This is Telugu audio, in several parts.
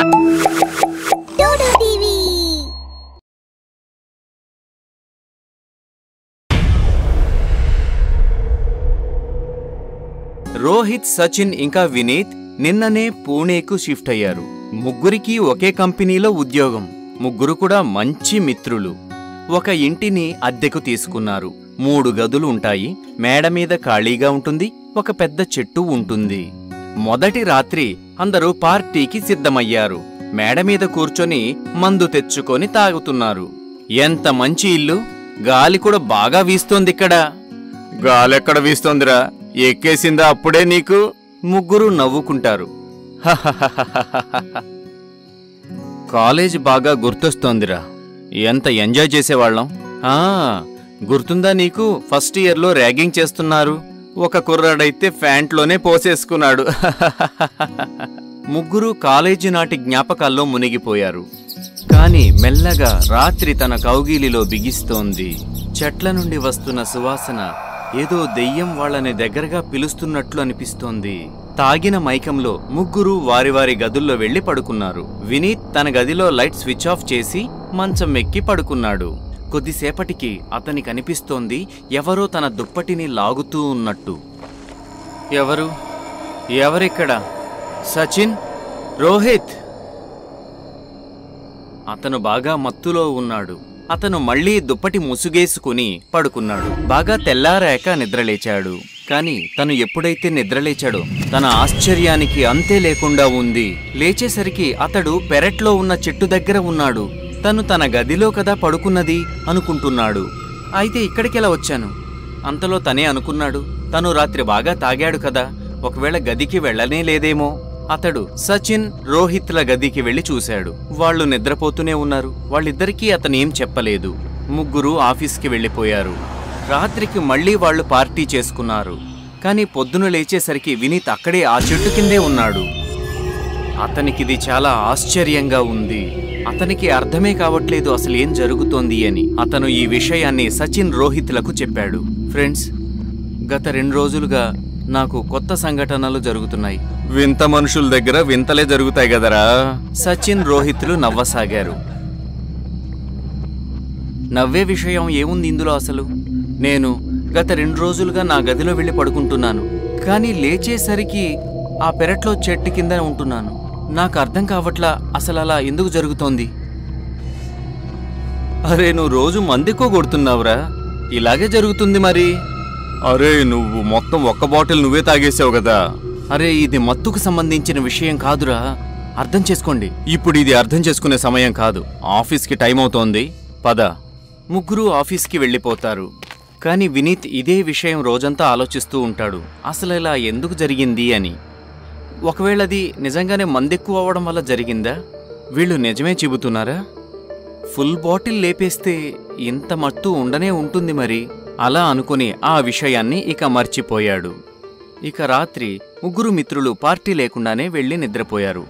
డోడో టీవీ రోహిత్ సచిన్ ఇంకా వినీత్ నిన్ననే పూణేకు షిఫ్ట్ అయ్యారు ముగ్గురికి ఒకే కంపెనీలో ఉద్యోగం ముగ్గురు కూడా మంచి మిత్రులు ఒక ఇంటిని అద్దెకు తీసుకున్నారు మూడు గదులు ఉంటాయి మేడ మీద ఖాళీగా ఉంటుంది ఒక పెద్ద చెట్టు ఉంటుంది మొదటి రాత్రి అందరూ పార్టీకి సిద్ధమయ్యారు మేడ మీద కూర్చొని మందు తెచ్చుకొని తాగుతున్నారు ఎంత మంచి ఇల్లు గాలి కూడా బాగా వీస్తోందిక్కడ గాలెక్కడ వీస్తోందిరా ఎక్కేసిందా అప్పుడే నీకు ముగ్గురు నవ్వుకుంటారు కాలేజ్ బాగా గుర్తొస్తోందిరా ఎంత ఎంజాయ్ చేసేవాళ్ళం ఆ గుర్తుందా నీకు ఫస్ట్ ఇయర్లో ర్యాగింగ్ చేస్తున్నారు ఒక కుర్రాడైతే ఫ్యాంట్లోనే పోసేసుకున్నాడు ముగ్గురు కాలేజీ నాటి జ్ఞాపకాల్లో మునిగిపోయారు కాని మెల్లగా రాత్రి తన కౌగిలిలో బిగిస్తోంది చెట్ల నుండి వస్తున్న సువాసన ఏదో దెయ్యం వాళ్ళని దగ్గరగా పిలుస్తున్నట్లు అనిపిస్తోంది తాగిన మైకంలో ముగ్గురు వారి వారి గదుల్లో వెళ్లి పడుకున్నారు వినీత్ తన గదిలో లైట్ స్విచ్ ఆఫ్ చేసి మంచం ఎక్కి పడుకున్నాడు కొద్దిసేపటికి అతనికి అనిపిస్తోంది ఎవరో తన దుప్పటిని లాగుతూ ఉన్నట్టు ఎవరు ఎవరిక్కడ సచిన్ రోహిత్ అతను బాగా మత్తులో ఉన్నాడు అతను మళ్ళీ దుప్పటి ముసుగేసుకుని పడుకున్నాడు బాగా తెల్లారాక నిద్రలేచాడు కాని తను ఎప్పుడైతే నిద్రలేచాడో తన ఆశ్చర్యానికి అంతే లేకుండా ఉంది లేచేసరికి అతడు పెరట్లో ఉన్న చెట్టు దగ్గర ఉన్నాడు తను తన గదిలో కదా పడుకున్నది అనుకుంటున్నాడు అయితే ఇక్కడికెలా వచ్చాను అంతలో తనే అనుకున్నాడు తను రాత్రి బాగా తాగాడు కదా ఒకవేళ గదికి వెళ్ళనే లేదేమో అతడు సచిన్ రోహిత్ల గదికి వెళ్లి చూశాడు వాళ్ళు నిద్రపోతూనే ఉన్నారు వాళ్ళిద్దరికీ అతనేం చెప్పలేదు ముగ్గురు ఆఫీస్కి వెళ్ళిపోయారు రాత్రికి మళ్ళీ వాళ్ళు పార్టీ చేసుకున్నారు కానీ పొద్దున లేచేసరికి వినీత్ అక్కడే ఆ చెట్టు కిందే ఉన్నాడు అతనికిది చాలా ఆశ్చర్యంగా ఉంది అతనికి అర్థమే కావట్లేదు అసలు ఏం జరుగుతోంది అని అతను ఈ విషయాన్ని సచిన్ రోహిత్లకు చెప్పాడు ఫ్రెండ్స్ గత రెండు రోజులుగా నాకు కొత్త సంఘటనలు జరుగుతున్నాయి వింత మనుషుల దగ్గర వింతలే జరుగుతాయి కదరా సచిన్ రోహిత్లు నవ్వసాగారు నవ్వే విషయం ఏముంది ఇందులో అసలు నేను గత రెండు రోజులుగా నా గదిలో వెళ్ళి పడుకుంటున్నాను కానీ లేచేసరికి ఆ పెరట్లో చెట్టు కింద ఉంటున్నాను నాకు అర్థం కావట్లా అసలు అలా ఎందుకు జరుగుతోంది అరే నువ్వు రోజు మందికో కొడుతున్నావురా ఇలాగే జరుగుతుంది మరి అరే నువ్వు మొత్తం ఒక్క బాటిల్ నువ్వే తాగేసావు కదా అరే ఇది మత్తుకు సంబంధించిన విషయం కాదురా అర్థం చేసుకోండి ఇప్పుడు ఇది అర్థం చేసుకునే సమయం కాదు ఆఫీస్కి టైం అవుతోంది పద ముగ్గురు ఆఫీస్కి వెళ్ళిపోతారు కానీ వినీత్ ఇదే విషయం రోజంతా ఆలోచిస్తూ ఉంటాడు అసలు ఇలా ఎందుకు జరిగింది అని ఒకవేళ అది నిజంగానే మందెక్కువ అవ్వడం వల్ల జరిగిందా వీళ్ళు నిజమే చెబుతున్నారా ఫుల్ బాటిల్ లేపేస్తే ఇంత మత్తు ఉండనే ఉంటుంది మరి అలా అనుకుని ఆ విషయాన్ని ఇక మర్చిపోయాడు ఇక రాత్రి ముగ్గురు మిత్రులు పార్టీ లేకుండానే వెళ్ళి నిద్రపోయారు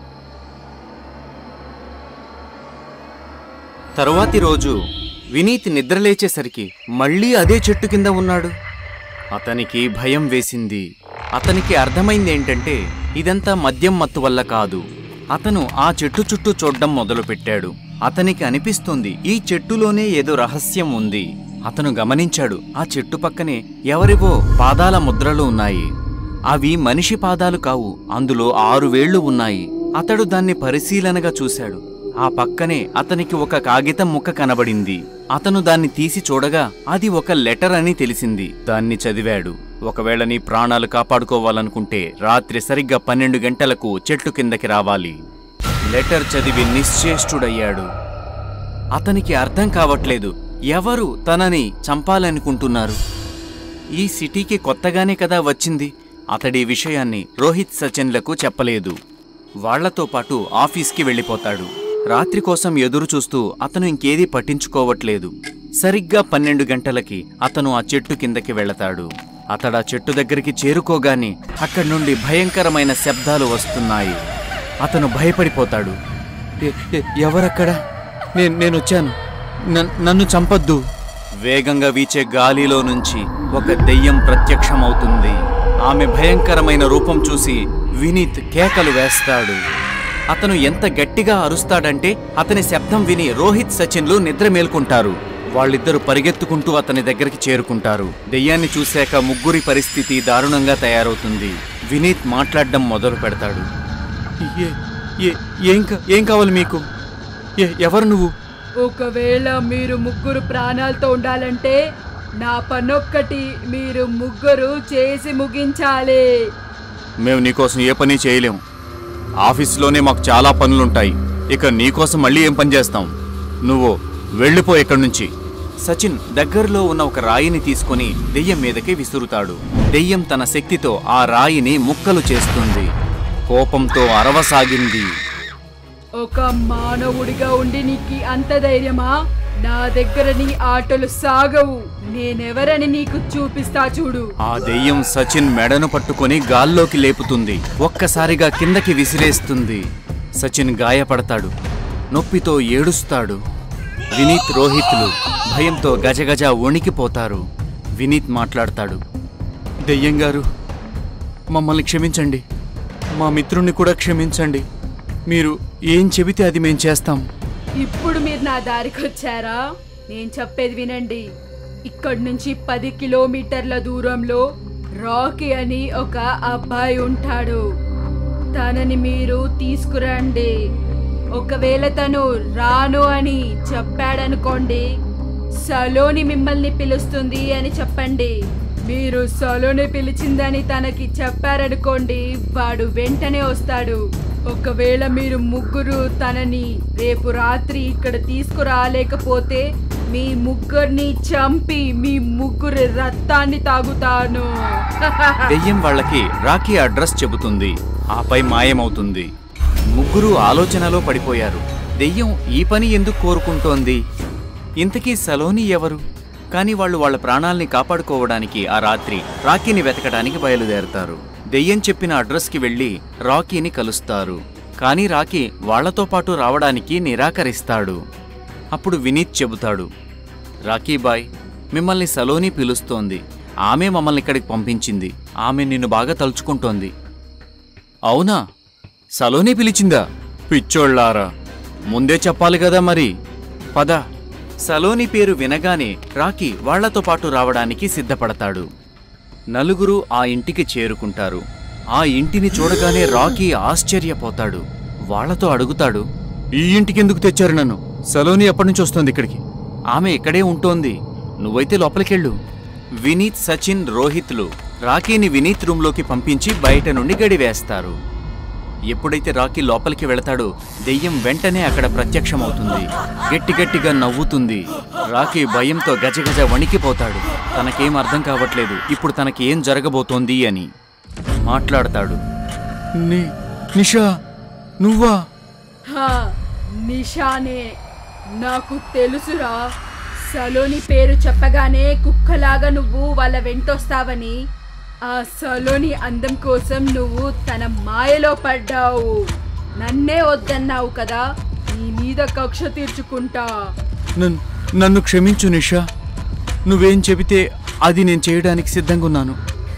తరువాతి రోజు వినీత్ నిద్రలేచేసరికి మళ్ళీ అదే చెట్టు కింద ఉన్నాడు అతనికి భయం వేసింది అతనికి అర్థమైంది ఏంటంటే ఇదంతా మద్యం మత్తు వల్ల కాదు అతను ఆ చెట్టు చుట్టూ చూడ్డం మొదలుపెట్టాడు అతనికి అనిపిస్తుంది ఈ చెట్టులోనే ఏదో రహస్యం ఉంది అతను గమనించాడు ఆ చెట్టు పక్కనే ఎవరివో పాదాల ముద్రలు ఉన్నాయి అవి మనిషి పాదాలు కావు అందులో ఆరు వేళ్లు ఉన్నాయి అతడు దాన్ని పరిశీలనగా చూశాడు ఆ పక్కనే అతనికి ఒక కాగితం ముక్క కనబడింది అతను దాన్ని తీసి చూడగా అది ఒక లెటర్ అని తెలిసింది దాన్ని చదివాడు ఒకవేళ నీ ప్రాణాలు కాపాడుకోవాలనుకుంటే రాత్రి సరిగ్గా పన్నెండు గంటలకు చెట్టు కిందకి రావాలి లెటర్ చదివి నిశ్చేష్టుడయ్యాడు అతనికి అర్థం కావట్లేదు ఎవరు తనని చంపాలనుకుంటున్నారు ఈ సిటీకి కొత్తగానే కదా వచ్చింది అతడి విషయాన్ని రోహిత్ సచిన్లకు చెప్పలేదు వాళ్లతో పాటు ఆఫీస్కి వెళ్ళిపోతాడు రాత్రి కోసం ఎదురు చూస్తూ అతను ఇంకేదీ పట్టించుకోవట్లేదు సరిగ్గా పన్నెండు గంటలకి అతను ఆ చెట్టు కిందకి వెళతాడు అతడు ఆ చెట్టు దగ్గరికి చేరుకోగానే అక్కడి నుండి భయంకరమైన శబ్దాలు వస్తున్నాయి అతను భయపడిపోతాడు "ఎ- ఎ- ఎవరక్కడ నేను నేను వచ్చాను నన్- నన్ను చంపొద్దు వేగంగా వీచే గాలిలో నుంచి ఒక దెయ్యం ప్రత్యక్షమవుతుంది ఆమె భయంకరమైన రూపం చూసి వినీత్ కేకలు వేస్తాడు అతను ఎంత గట్టిగా అరుస్తాడంటే అతని శబ్దం విని రోహిత్ సచిన్లు నిద్ర మేల్కొంటారు వాళ్ళిద్దరూ పరిగెత్తుకుంటూ అతని దగ్గరికి చేరుకుంటారు దెయ్యాన్ని చూశాక ముగ్గురి పరిస్థితి దారుణంగా తయారవుతుంది వినీత్ మాట్లాడడం మొదలు పెడతాడు "ఏ- ఏ- ఏం కా- ఏం కావాలి మీకు ఎ- ఎవరు నువ్వు ఒకవేళ మీరు ముగ్గురు ప్రాణాలతో ఉండాలంటే నా పనొక్కటి మీరు ముగ్గురు చేసి ముగించాలి మేము నీకోసం ఏ పని చేయలేము ఆఫీస్లోనే మాకు చాలా పనులుంటాయి ఇక నీకోసం మళ్ళీ ఏం పని చేస్తాం నువ్వు వెళ్ళిపో ఇక్కడి నుంచి సచిన్ దగ్గరలో ఉన్న ఒక రాయిని తీసుకొని దెయ్యం మీదకి విసురుతాడు దెయ్యం తన శక్తితో ఆ రాయిని ముక్కలు చేస్తుంది కోపంతో అరవసాగింది ఒక మానవుడిగా ఉండి నీకు అంత ధైర్యమా నా దగ్గర నీ ఆటలు సాగవు నేనెవరని నీకు చూపిస్తా చూడు ఆ దెయ్యం సచిన్ మెడను పట్టుకొని గాల్లోకి లేపుతుంది ఒక్కసారిగా కిందకి విసిరేస్తుంది సచిన్ గాయపడతాడు నొప్పితో ఏడుస్తాడు వినీత్ రోహిత్లు భయంతో గజగజ వణికిపోతారు వినీత్ మాట్లాడతాడు దెయ్యం గారు మమ్మల్ని క్షమించండి మా మిత్రుణ్ణి కూడా క్షమించండి మీరు ఏం చెబితే అది మేం చేస్తాం ఇప్పుడు మీరు నా దారికి వచ్చారా నేను చెప్పేది వినండి ఇక్కడి నుంచి పది కిలోమీటర్ల దూరంలో రాకీ అని ఒక అబ్బాయి ఉంటాడు తనని మీరు తీసుకురండి ఒకవేళ తను రాను అని చెప్పాడనుకోండి సలోని మిమ్మల్ని పిలుస్తుంది అని చెప్పండి మీరు సలోని పిలిచిందని తనకి చెప్పారనుకోండి వాడు వెంటనే వస్తాడు ఒకవేళ మీరు ముగ్గురు తనని రేపు రాత్రి ఇక్కడ తీసుకురాలేకపోతే మీ ముగ్గురిని చంపి మీ ముగ్గురి రక్తాన్ని తాగుతాను దెయ్యం వాళ్ళకి రాకీ అడ్రస్ చెబుతుంది ఆపై మాయమవుతుంది ముగ్గురు ఆలోచనలో పడిపోయారు దెయ్యం ఈ పని ఎందుకు కోరుకుంటోంది ఇంతకీ సలోని ఎవరు కానీ వాళ్ళు వాళ్ళ ప్రాణాల్ని కాపాడుకోవడానికి ఆ రాత్రి రాకీని వెతకడానికి బయలుదేరతారు దెయ్యం చెప్పిన అడ్రస్కి వెళ్ళి రాకీని కలుస్తారు కానీ రాకీ వాళ్లతో పాటు రావడానికి నిరాకరిస్తాడు అప్పుడు వినీత్ చెబుతాడు రాకీ బాయ్ మిమ్మల్ని సలోని పిలుస్తోంది ఆమె మమ్మల్ని ఇక్కడికి పంపించింది ఆమె నిన్ను బాగా తలుచుకుంటోంది అవునా సలోని పిలిచిందా పిచ్చోళ్ళారా ముందే చెప్పాలి కదా మరి పద సలోని పేరు వినగానే రాకీ వాళ్లతో పాటు రావడానికి సిద్ధపడతాడు నలుగురు ఆ ఇంటికి చేరుకుంటారు ఆ ఇంటిని చూడగానే రాకీ ఆశ్చర్యపోతాడు వాళ్లతో అడుగుతాడు ఈ ఇంటికి ఎందుకు తెచ్చారు నన్ను సలోని ఎప్పటి నుంచి వస్తోంది ఇక్కడికి ఆమె ఇక్కడే ఉంటోంది నువ్వైతే లోపలికెళ్ళు వినీత్ సచిన్ రోహిత్లు రాకీని వినీత్ రూంలోకి పంపించి బయట నుండి గడివేస్తారు ఎప్పుడైతే రాకీ లోపలికి వెళతాడో దెయ్యం వెంటనే అక్కడ ప్రత్యక్షమవుతుంది గట్టి గట్టిగా నవ్వుతుంది రాకీ భయంతో గజగజ వణికిపోతాడు తనకేం అర్థం కావట్లేదు ఇప్పుడు తనకి ఏం జరగబోతోంది అని మాట్లాడతాడు నిషా నువ్వా హా, నిషానే నాకు తెలుసురా సలోని పేరు చెప్పగానే కుక్కలాగా నువ్వు వాళ్ళ వెంటొస్తావని ఆ సలోని అందం కోసం నువ్వు తన మాయలో పడ్డావు నన్నే వద్దన్నావు కదా నీ మీద కక్ష తీర్చుకుంటా నన్- నన్ను క్షమించు నిషా నువ్వేం చెబితే అది నేను చేయడానికి సిద్ధంగా ఉన్నాను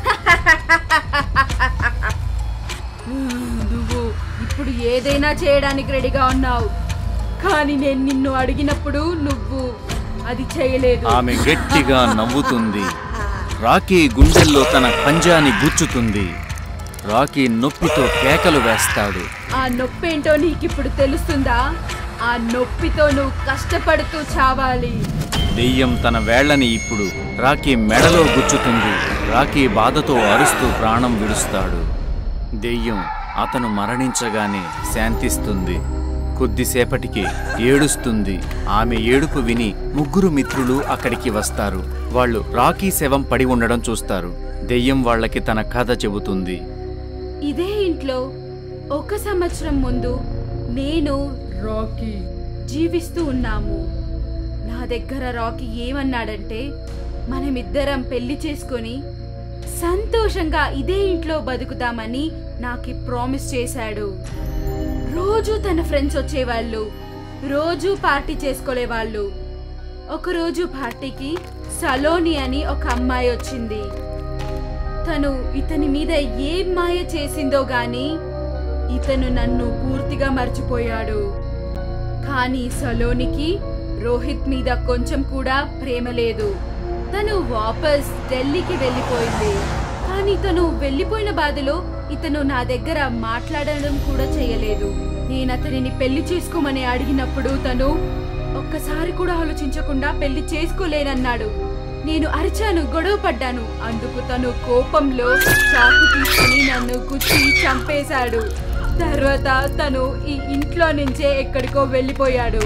నువ్వు ఇప్పుడు ఏదైనా చేయడానికి రెడీగా ఉన్నావు కానీ నేను నిన్ను అడిగినప్పుడు నువ్వు అది చేయలేదు ఆమె గట్టిగా నవ్వుతుంది రాకీ గుండెల్లో తన పంజాని గుచ్చుతుంది రాకీ నొప్పితో కేకలు వేస్తాడు ఆ నొప్పి ఏంటో నీకిప్పుడు తెలుస్తుందా ఆ నొప్పితో నువ్వు కష్టపడుతూ చావాలి దెయ్యం తన వేళ్లని ఇప్పుడు రాకీ మెడలో గుచ్చుతుంది రాకీ బాధతో అరుస్తూ ప్రాణం విడుస్తాడు దెయ్యం అతను మరణించగానే శాంతిస్తుంది కొద్దిసేపటికి ఏడుస్తుంది ఆమె ఏడుపు విని ముగ్గురు మిత్రులు అక్కడికి వస్తారు వాళ్ళు రాకీ శవం పడి ఉండడం చూస్తారు దెయ్యం వాళ్ళకి తన కథ చెబుతుంది ఇదే ఇంట్లో ఒక సంవత్సరం ముందు నేను రాకీ జీవిస్తూ ఉన్నాము నా దగ్గర రాకీ ఏమన్నాడంటే మనమిద్దరం పెళ్లి చేసుకొని సంతోషంగా ఇదే ఇంట్లో బతుకుతామని నాకు ప్రామిస్ చేశాడు రోజు తన ఫ్రెండ్స్ వచ్చేవాళ్ళు రోజు పార్టీ చేసుకోలేవాళ్ళు ఒకరోజు పార్టీకి సలోని అని ఒక అమ్మాయి వచ్చింది తను ఇతని మీద ఏం మాయ చేసిందో గాని ఇతను నన్ను పూర్తిగా మర్చిపోయాడు కానీ సలోనికి రోహిత్ మీద కొంచెం కూడా ప్రేమ లేదు తను వాపస్ ఢిల్లీకి వెళ్ళిపోయింది కానీ తను వెళ్ళిపోయిన బాధలో ఇతను నా దగ్గర మాట్లాడడం కూడా చేయలేదు నేను అతనిని పెళ్లి చేసుకోమని అడిగినప్పుడు తను ఒక్కసారి కూడా ఆలోచించకుండా పెళ్లి చేసుకోలేనన్నాడు నేను అరిచాను గొడవ పడ్డాను అందుకు తను కోపంలో చాకు తీసుకుని నన్ను గుచ్చి చంపేశాడు తర్వాత తను ఈ ఇంట్లో నుంచే ఎక్కడికో వెళ్ళిపోయాడు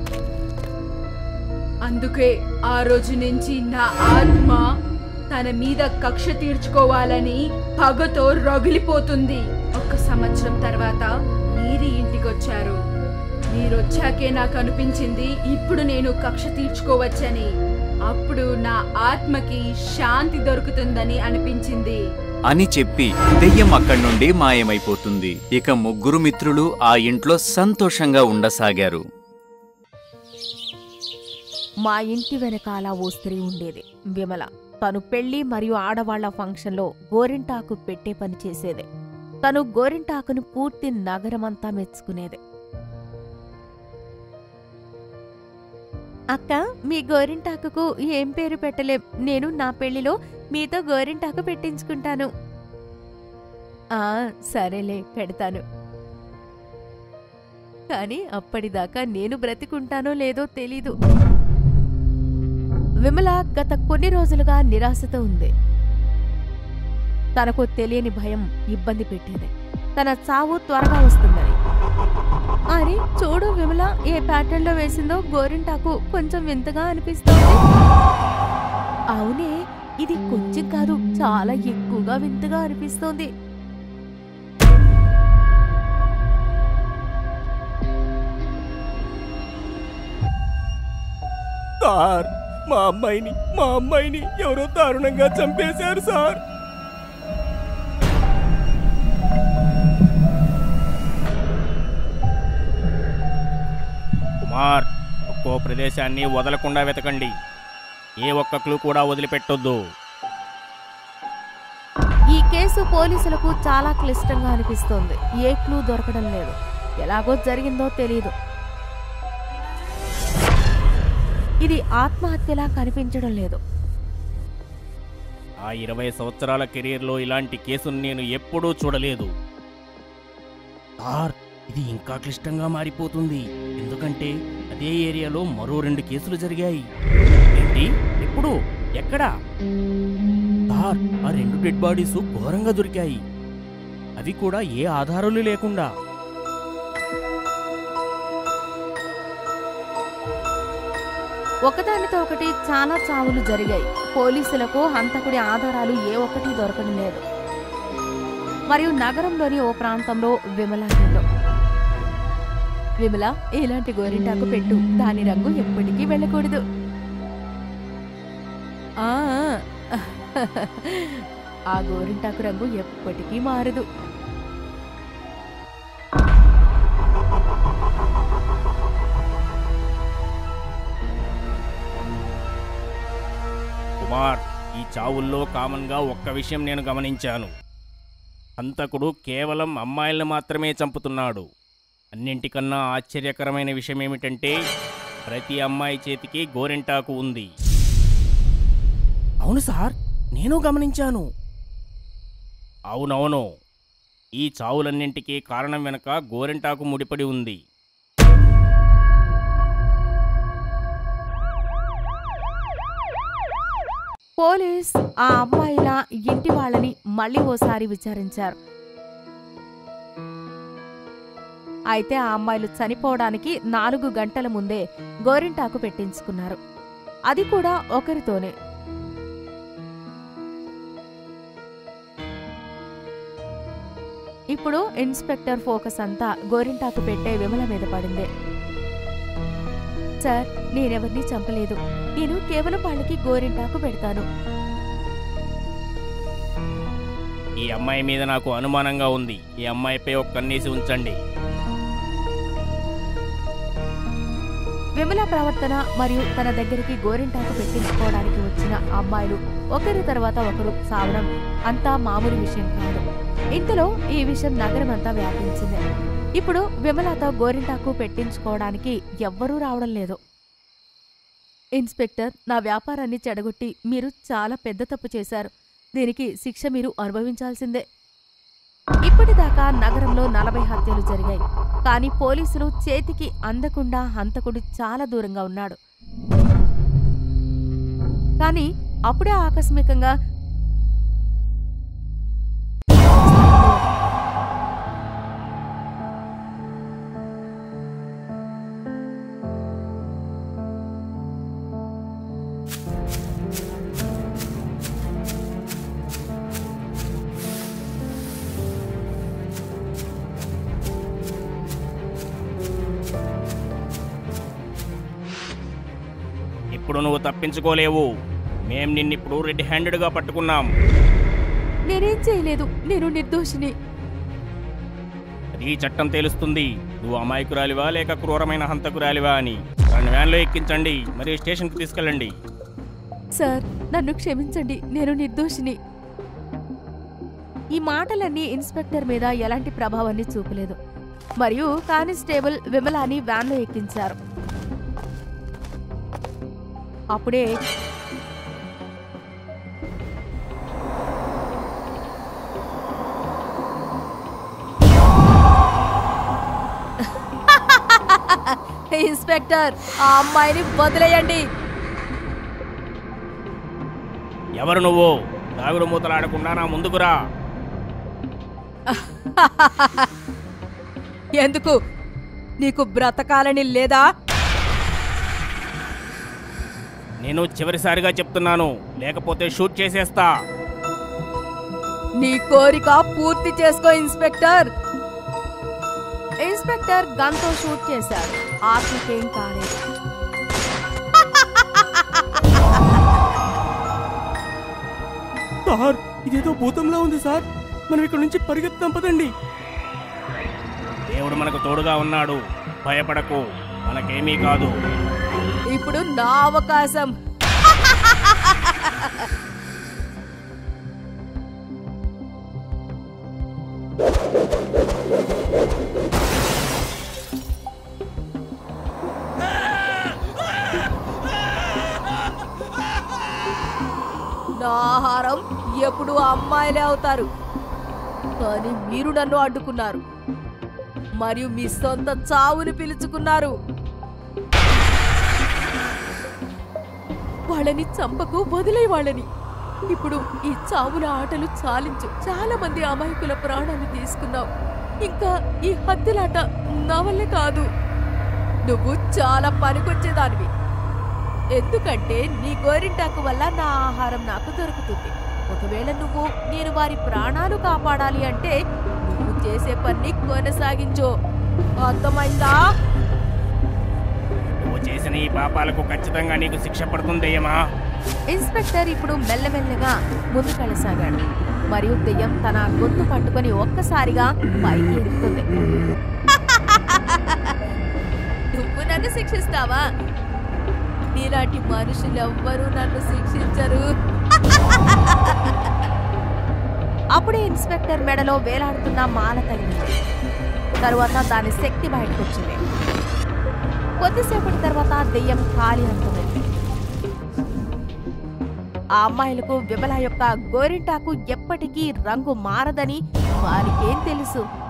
అందుకే ఆ రోజు నుంచి నా ఆత్మ తన మీద కక్ష తీర్చుకోవాలని పగతో రగిలిపోతుంది ఒక సంవత్సరం తర్వాత మీరి ఇంటికొచ్చారు మీరొచ్చాకే నాకు అనిపించింది ఇప్పుడు నేను కక్ష తీర్చుకోవచ్చని అప్పుడు నా ఆత్మకి శాంతి దొరుకుతుందని అనిపించింది అని చెప్పి దెయ్యం అక్కడి నుండి మాయమైపోతుంది ఇక ముగ్గురు మిత్రులు ఆ ఇంట్లో సంతోషంగా ఉండసాగారు మా ఇంటి వెనకాల ఓ స్త్రీ ఉండేది విమల తను పెళ్లి మరియు ఆడవాళ్ల ఫంక్షన్లో గోరింటాకు పెట్టే పని చేసేది తను గోరింటాకును పూర్తి నగరమంతా మెచ్చుకునేది అక్క మీ గోరింటాకుకు ఏం పేరు పెట్టలేం నేను నా పెళ్లిలో మీతో గోరింటాకు పెట్టించుకుంటాను ఆ సరేలే పెడతాను కానీ అప్పటిదాకా నేను బ్రతికుంటానో లేదో తెలీదు విమల గత కొన్ని రోజులుగా నిరాశతో ఉంది తనకు తెలియని భయం ఇబ్బంది పెట్టేది తన చావు త్వరగా వస్తుందని అని చూడు విమల ఏ ప్యాటర్న్లో వేసిందో గోరింటాకు కొంచెం వింతగా అనిపిస్తోంది అవునే ఇది కొంచెం కాదు చాలా ఎక్కువగా వింతగా అనిపిస్తోంది సార్ మా అమ్మాయిని మా అమ్మాయిని ఎవరో దారుణంగా చంపేశారు సార్ కుమార్ ఒక్కో ప్రదేశాన్ని వదలకుండా వెతకండి ఏ ఒక్క క్లూ కూడా వదిలిపెట్టొద్దు ఈ కేసు పోలీసులకు చాలా క్లిష్టంగా అనిపిస్తోంది ఏ క్లూ దొరకడం లేదు ఎలాగో జరిగిందో తెలియదు ఇది ఆత్మహత్యలా కనిపించడం లేదు ఆ ఇరవై సంవత్సరాల కెరీర్లో ఇలాంటి కేసును నేను ఎప్పుడూ చూడలేదు సార్ ఇది ఇంకా క్లిష్టంగా మారిపోతుంది ఎందుకంటే అదే ఏరియాలో మరో రెండు కేసులు జరిగాయి ఏంటి ఎప్పుడు ఎక్కడా సార్ ఆ రెండు డెడ్ బాడీస్ ఘోరంగా దొరికాయి అవి కూడా ఏ ఆధారాలు లేకుండా ఒకదానితో ఒకటి చాలా చావులు జరిగాయి పోలీసులకు హంతకుడి ఆధారాలు ఏ ఒక్కటి దొరకడం లేదు మరియు నగరంలోని ఓ ప్రాంతంలో విమల ఇల్లు. విమల ఇలాంటి గోరింటాకు పెట్టు దాని రంగు ఎప్పటికీ వెళ్ళకూడదు ఆ, ఆ గోరింటాకు రంగు ఎప్పటికీ మారదు కుమార్ ఈ చావుల్లో కామన్గా ఒక్క విషయం నేను గమనించాను హంతకుడు కేవలం అమ్మాయిలను మాత్రమే చంపుతున్నాడు అన్నింటికన్నా ఆశ్చర్యకరమైన విషయం ఏమిటంటే ప్రతి అమ్మాయి చేతికి గోరింటాకు ఉంది అవును సార్ నేను గమనించాను అవునవును ఈ చావులన్నింటికీ కారణం వెనక గోరింటాకు ముడిపడి ఉంది పోలీస్ ఆ అమ్మాయిల ఇంటి వాళ్ళని మళ్ళీ ఓసారి విచారించారు అయితే ఆ అమ్మాయిలు చనిపోవడానికి నాలుగు గంటల ముందే గోరింటాకు పెట్టించుకున్నారు అది కూడా ఒకరితోనే ఇప్పుడు ఇన్స్పెక్టర్ ఫోకస్ అంతా గోరింటాకు పెట్టే విమల మీద పడింది సార్ నేనెవరిని చంపలేదు నేను కేవలం వాళ్ళకి గోరింటాకు పెడతాను ఈ అమ్మాయి మీద నాకు అనుమానంగా ఉంది ఈ అమ్మాయిపై ఒక కన్నేసి ఉంచండి విమల ప్రవర్తన మరియు తన దగ్గరికి గోరింటాకు పెట్టించుకోవడానికి వచ్చిన అమ్మాయిలు ఒకరి తర్వాత ఒకరు సావడం అంతా మామూలు విషయం కాదు ఇంతలో ఈ విషయం నగరమంతా వ్యాపించింది ఇప్పుడు విమలతో గోరింటాకు పెట్టించుకోవడానికి ఎవ్వరూ రావడం లేదు ఇన్స్పెక్టర్ నా వ్యాపారాన్ని చెడగొట్టి మీరు చాలా పెద్ద తప్పు చేశారు దీనికి శిక్ష మీరు అనుభవించాల్సిందే ఇప్పటిదాకా నగరంలో నలభై హత్యలు జరిగాయి కానీ పోలీసులు చేతికి అందకుండా హంతకుడు చాలా దూరంగా ఉన్నాడు కానీ అప్పుడే ఆకస్మికంగా ఇప్పుడు నువ్వు తప్పించుకోలేవు మేం నిన్నిప్పుడు రెడ్ హ్యాండెడ్గా పట్టుకున్నాం నేనేం చేయలేదు నేను నిర్దోషిని అది చట్టం తేలుస్తుంది నువ్వు అమాయకురాలివా లేక క్రూరమైన హంతకురాలివా అని దాన్ని వ్యాన్లో ఎక్కించండి మరియు స్టేషన్కి తీసుకెళ్ళండి సార్ నన్ను క్షమించండి నేను నిర్దోషిని ఈ మాటలన్నీ ఇన్స్పెక్టర్ మీద ఎలాంటి ప్రభావాన్ని చూపలేదు మరియు కానిస్టేబుల్ విమలాని వ్యాన్లో ఎక్కించారు అప్పుడే ఇన్స్పెక్టర్ ఆ అమ్మాయిని వదిలేయండి ఎవరు నువ్వు దాగుడు మూతలాడకుండా నా ముందుకురా ఎందుకు నీకు బ్రతకాలని లేదా నేను చివరిసారిగా చెప్తున్నాను లేకపోతే షూట్ చేసేస్తా నీ కోరిక పూర్తి చేసుకో ఇన్స్పెక్టర్ ఇన్స్పెక్టర్ గన్తో షూట్ చేశాడు ఆత్మకేం కాలేదు సార్ ఇదేదో భూతంలా ఉంది సార్ మనం ఇక్కడ నుంచి పరిగెత్తాం పదండి దేవుడు మనకు తోడుగా ఉన్నాడు భయపడకు మనకేమీ కాదు ఇప్పుడు నా అవకాశం నా ఆహారం ఎప్పుడు అమ్మాయిలే అవుతారు కానీ మీరు నన్ను అడ్డుకున్నారు మరియు మీ సొంత చావుని పిలుచుకున్నారు వాళ్ళని చంపకు వదిలే వాళ్ళని ఇప్పుడు ఈ చావుల ఆటలు చాలించు చాలా మంది అమాయకుల ప్రాణాలు తీసుకున్నావు ఇంకా ఈ హత్యలాట నా వల్ల కాదు నువ్వు చాలా పనికొచ్చేదానివి ఎందుకంటే నీ గోరింటాకు వల్ల నా ఆహారం నాకు దొరుకుతుంది ఒకవేళ నువ్వు నేను వారి ప్రాణాలు కాపాడాలి అంటే నువ్వు చేసే పని కొనసాగించు అర్థమైందా నువ్వు చేసిన ఈ పాపాలకు ఖచ్చితంగా నీకు శిక్ష పడుతుందయ్యమా ఇన్స్పెక్టర్ ఇప్పుడు మెల్లమెల్లగా ముందుకెళ్ళసాగాడు మరియు దెయ్యం తన గొంతు పట్టుకొని ఒక్కసారిగా పైకి ఎదుగుతుంది నువ్వు నన్ను శిక్షిస్తావా నీలాంటి మనుషులు ఎవ్వరూ నన్ను శిక్షించరు అప్పుడే ఇన్స్పెక్టర్ మెడలో వేలాడుతున్న మాల తగిలింది తరువాత దాని శక్తి బయటకొచ్చింది కొద్దిసేపటి తర్వాత దెయ్యం ఖాళీ అంటుంది ఆ అమ్మాయిలకు విమల యొక్క గోరింటాకు ఎప్పటికీ రంగు మారదని వారికేం తెలుసు